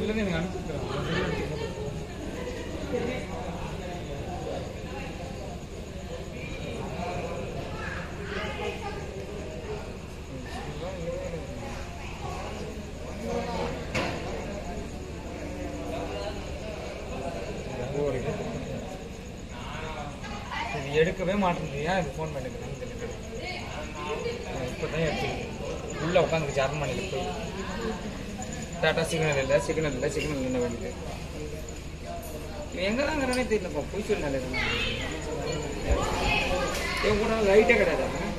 செல்லுன்னு எனக்கு அனுப்பிச்சுக்கிறேன் அவன் செல்லுல எடுத்து போட்டு. ஒரு இது. இது எடுக்கவே மாட்டேங்குது ஏன் இது ஃபோன் பண்ணிக்கிறேன்னு தெரியல இப்போ தான் எடுத்து உள்ளே உட்காந்து ஜெர்மனியில் போய் டாட்டா சிக்னல் இல்லை சிக்னல் இல்லை சிக்னல் என்ன வேண்டியது எங்கே தாங்கிறனே தெரியலப்பா போய் சொல்லி இவன் கூட லைட்டே கிடையாது